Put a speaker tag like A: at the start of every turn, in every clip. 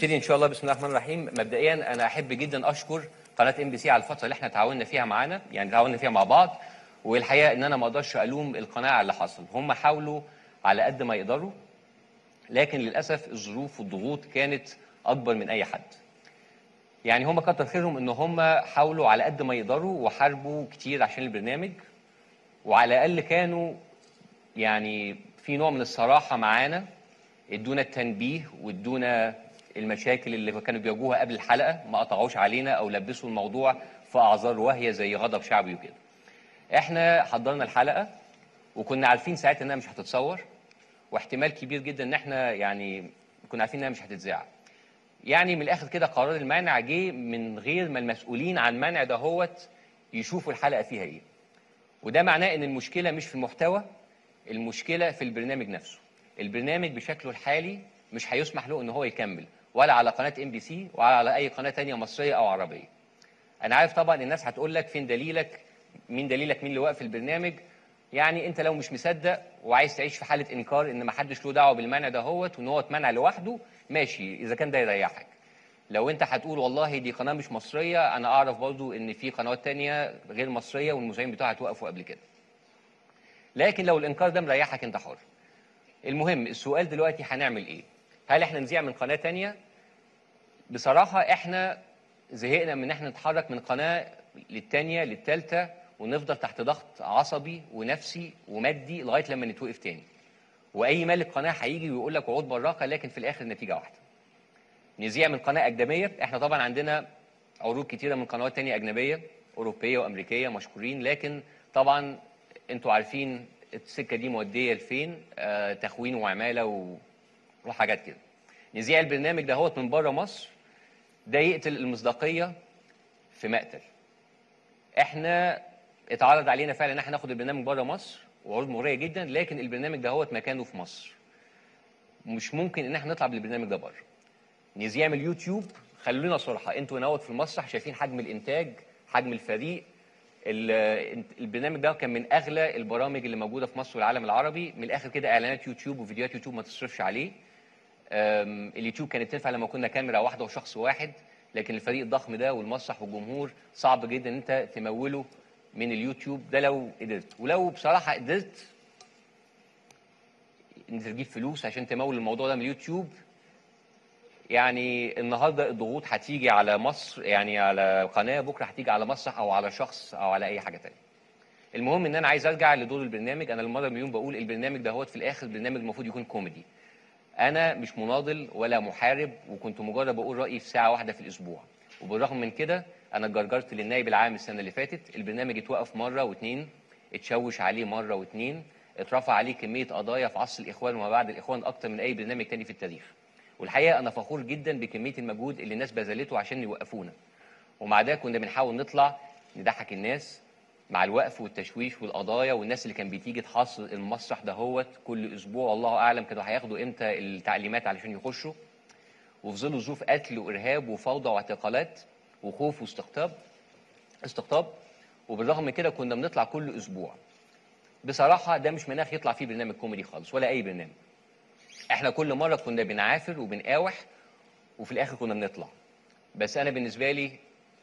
A: نبتدي ان شاء الله بسم الله الرحمن الرحيم مبدئيا انا احب جدا اشكر قناه ام بي سي على الفتره اللي احنا تعاوننا فيها معانا يعني تعاوننا فيها مع بعض والحقيقه ان انا ما اقدرش الوم القناه على اللي حصل هم حاولوا على قد ما يقدروا لكن للاسف الظروف والضغوط كانت اكبر من اي حد يعني هم كتر خيرهم ان هم حاولوا على قد ما يقدروا وحاربوا كتير عشان البرنامج وعلى الاقل كانوا يعني في نوع من الصراحه معانا ادونا التنبيه وادونا المشاكل اللي كانوا بيواجهوها قبل الحلقه ما قطعوش علينا او لبسوا الموضوع في اعذار واهيه زي غضب شعبي وكده. احنا حضرنا الحلقه وكنا عارفين ساعتها انها مش هتتصور واحتمال كبير جدا ان احنا يعني كنا عارفين انها مش هتتذاع. يعني من الاخر كده قرار المنع جه من غير ما المسؤولين عن منع دهوت يشوفوا الحلقه فيها ايه. وده معناه ان المشكله مش في المحتوى المشكله في البرنامج نفسه. البرنامج بشكله الحالي مش هيسمح له ان هو يكمل ولا على قناه ام بي سي ولا على اي قناه تانية مصريه او عربيه. انا عارف طبعا الناس هتقول لك فين دليلك؟ مين دليلك مين اللي واقف البرنامج؟ يعني انت لو مش مصدق وعايز تعيش في حاله انكار ان ما حدش له دعوه بالمنع دهوت وان هو اتمنع لوحده ماشي اذا كان ده يريحك. لو انت هتقول والله دي قناه مش مصريه انا اعرف برضو ان في قنوات تانية غير مصريه والمذيعين بتوعها اتوقفوا قبل كده. لكن لو الانكار ده مريحك انت حر. المهم السؤال دلوقتي هنعمل ايه؟ هل احنا نذيع من قناه تانية؟ بصراحه احنا زهقنا من ان احنا نتحرك من قناه للتانية للتالتة ونفضل تحت ضغط عصبي ونفسي ومادي لغايه لما نتوقف تاني. واي مالك قناه هيجي ويقول لك وعود براقه لكن في الاخر النتيجه واحده. نذيع من قناه اجنبيه، احنا طبعا عندنا عروض كتيره من قنوات تانية اجنبيه اوروبيه وامريكيه مشهورين لكن طبعا انتوا عارفين السكه دي موديه لفين آه تخوين وعماله و... وحاجات كده نذيع البرنامج ده هوت من بره مصر ده يقتل المصداقيه في مقتل احنا اتعرض علينا فعلا ان احنا ناخد البرنامج بره مصر وعروض مغريه جدا لكن البرنامج ده هوت مكانه في مصر مش ممكن ان احنا نطلع بالبرنامج ده بره نذيع من اليوتيوب خلونا صراحه انتوا نوت في المسرح شايفين حجم الانتاج حجم الفريق البرنامج ده كان من اغلى البرامج اللي موجوده في مصر والعالم العربي من الاخر كده اعلانات يوتيوب وفيديوهات يوتيوب ما تصرفش عليه اليوتيوب كانت تنفع لما كنا كاميرا واحده وشخص واحد لكن الفريق الضخم ده والمسرح والجمهور صعب جدا ان انت تموله من اليوتيوب ده لو قدرت ولو بصراحه قدرت انت تجيب فلوس عشان تمول الموضوع ده من اليوتيوب يعني النهارده الضغوط هتيجي على مصر يعني على قناه بكره هتيجي على مسرح او على شخص او على اي حاجه تانية. المهم ان انا عايز ارجع لدور البرنامج انا المره مليون بقول البرنامج ده هو في الاخر برنامج المفروض يكون كوميدي. انا مش مناضل ولا محارب وكنت مجرد بقول رايي في ساعه واحده في الاسبوع. وبالرغم من كده انا اتجرجرت للنائب العام السنه اللي فاتت البرنامج اتوقف مره واثنين اتشوش عليه مره واثنين اترفع عليه كميه قضايا في عصر الاخوان وما بعد الاخوان اكتر من اي برنامج تاني في التاريخ. والحقيقه انا فخور جدا بكميه المجهود اللي الناس بذلته عشان يوقفونا ومع ده كنا بنحاول نطلع نضحك الناس مع الوقف والتشويش والقضايا والناس اللي كان بتيجي تحاصر المسرح دهوت كل اسبوع والله اعلم كانوا هياخدوا امتى التعليمات علشان يخشوا وفي ظل ظروف قتل وارهاب وفوضى واعتقالات وخوف واستقطاب استقطاب وبالرغم من كده كنا بنطلع كل اسبوع بصراحه ده مش مناخ يطلع فيه برنامج كوميدي خالص ولا اي برنامج احنا كل مره كنا بنعافر وبنقاوح وفي الاخر كنا بنطلع بس انا بالنسبه لي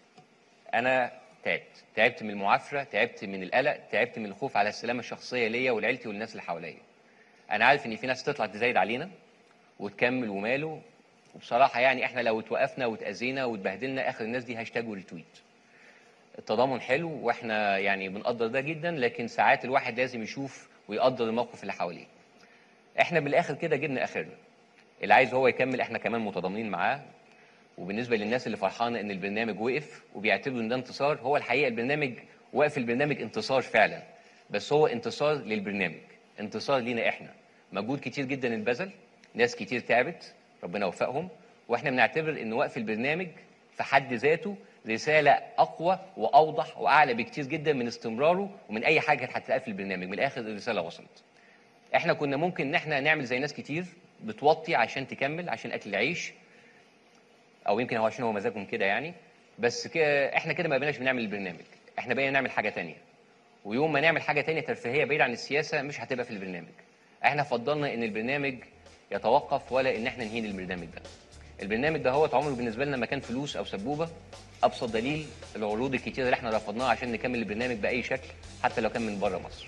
A: انا تعبت تعبت من المعافره تعبت من القلق تعبت من الخوف على السلامه الشخصيه ليا ولعيلتي والناس اللي حواليا انا عارف ان في ناس تطلع تزايد علينا وتكمل وماله وبصراحه يعني احنا لو اتوقفنا واتاذينا واتبهدلنا اخر الناس دي هاشتاج وريتويت التضامن حلو واحنا يعني بنقدر ده جدا لكن ساعات الواحد لازم يشوف ويقدر الموقف اللي حواليه احنا بالاخر كده جبنا اخرنا اللي عايز هو يكمل احنا كمان متضامنين معاه وبالنسبه للناس اللي فرحانه ان البرنامج وقف وبيعتبروا ان ده انتصار هو الحقيقه البرنامج وقف البرنامج انتصار فعلا بس هو انتصار للبرنامج انتصار لينا احنا مجهود كتير جدا اتبذل ناس كتير تعبت ربنا يوفقهم واحنا بنعتبر ان وقف البرنامج في حد ذاته رساله اقوى واوضح واعلى بكتير جدا من استمراره ومن اي حاجه كانت هتلاقيها في البرنامج من الاخر الرساله وصلت احنا كنا ممكن ان احنا نعمل زي ناس كتير بتوطي عشان تكمل عشان اكل العيش او يمكن هو عشان هو مزاجهم كده يعني بس كده احنا كده ما بقيناش بنعمل البرنامج احنا بقينا نعمل حاجه تانية ويوم ما نعمل حاجه تانية ترفيهيه بعيد عن السياسه مش هتبقى في البرنامج احنا فضلنا ان البرنامج يتوقف ولا ان احنا نهين البرنامج ده البرنامج ده هو عمره بالنسبه لنا ما كان فلوس او سبوبه ابسط دليل العروض الكتيره اللي احنا رفضناها عشان نكمل البرنامج باي شكل حتى لو كان من بره مصر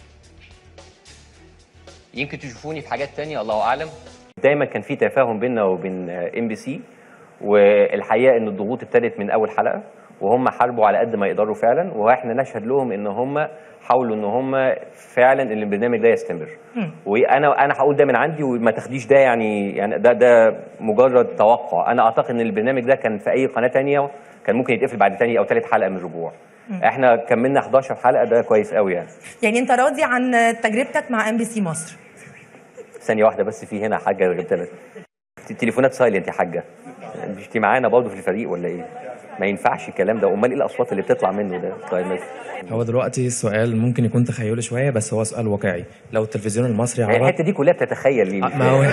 A: يمكن تشوفوني في حاجات تانية الله اعلم دايما كان في تفاهم بيننا وبين ام بي سي والحقيقه ان الضغوط ابتدت من اول حلقه وهم حاربوا على قد ما يقدروا فعلا واحنا نشهد لهم ان هم حاولوا ان هم فعلا ان البرنامج ده يستمر وانا انا هقول ده من عندي وما تاخديش ده يعني يعني ده ده مجرد توقع انا اعتقد ان البرنامج ده كان في اي قناه تانية كان ممكن يتقفل بعد تاني او ثالث حلقه من الرجوع احنا كملنا 11 حلقه ده كويس قوي يعني
B: يعني انت راضي عن تجربتك مع ام بي سي مصر
A: ثانيه واحده بس في هنا حاجه غير ثلاث التليفونات سايلنت يا حاجه مش انت معانا برضه في الفريق ولا ايه ما ينفعش الكلام ده امال ايه الاصوات اللي بتطلع منه ده طيب ماشي.
C: هو دلوقتي السؤال ممكن يكون تخيلي شويه بس هو سؤال واقعي لو التلفزيون المصري
A: يعني
C: عرض
A: الحته دي كلها بتتخيل ليه
C: ما هو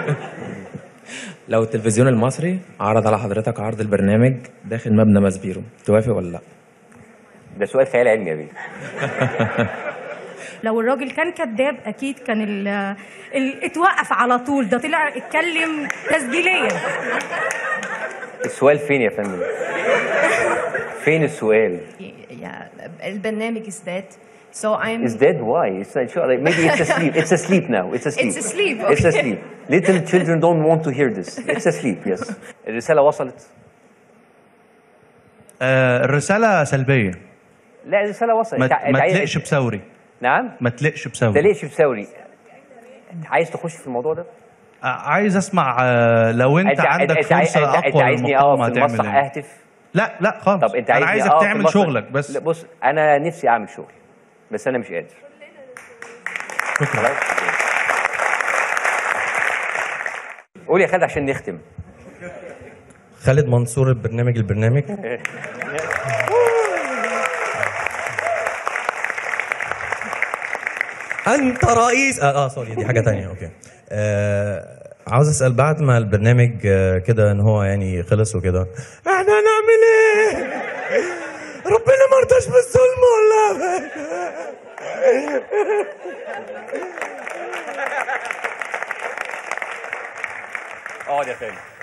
C: لو التلفزيون المصري عرض على حضرتك عرض البرنامج داخل مبنى ماسبيرو توافق ولا لا؟
A: ده سؤال خيال علمي يا بيه
D: لو الراجل كان كذاب اكيد كان ال ال اتوقف على طول ده طلع اتكلم تسجيليا
A: السؤال فين يا فندم فين السؤال
E: yeah, البرنامج is dead. So I'm
A: is dead why it's not sure like maybe it's asleep it's asleep now it's asleep
E: It's asleep,
A: it's
E: okay.
A: asleep little children don't want to hear this it's asleep yes الرساله وصلت
F: آه الرسالة سلبية
A: لا الرساله وصلت
F: ما,
A: أنت- أنت
F: ما
A: عايز-
F: تلقش بثوري
A: نعم
F: ما تلقش
A: ده
F: بثوري
A: ليش بثوري عايز تخش في الموضوع ده
F: آه عايز اسمع آه لو انت, عندك
A: أنت عايز-
F: فرصة
A: أنت- أنت
F: اقوى
A: عايزني
F: للمقاومة
A: اقف في
F: هتعمل
A: المسرح
F: ايه؟
A: اهتف
F: لا لا خالص
A: طب انت
F: انا
A: عايزني
F: عايزك
A: أقف في
F: تعمل
A: المسرح؟
F: شغلك بس
A: لا بص انا نفسي اعمل شغل بس انا مش قادر خلاص قول يا خالد عشان نختم
G: خالد منصور البرنامج البرنامج انت رئيس اه, آه سوري دي حاجه تانية اوكي آه عاوز اسال بعد ما البرنامج آه كده ان هو يعني خلص وكده احنا هنعمل ايه ربنا ما رضاش بالظلم ولا
A: اقعد يا خالد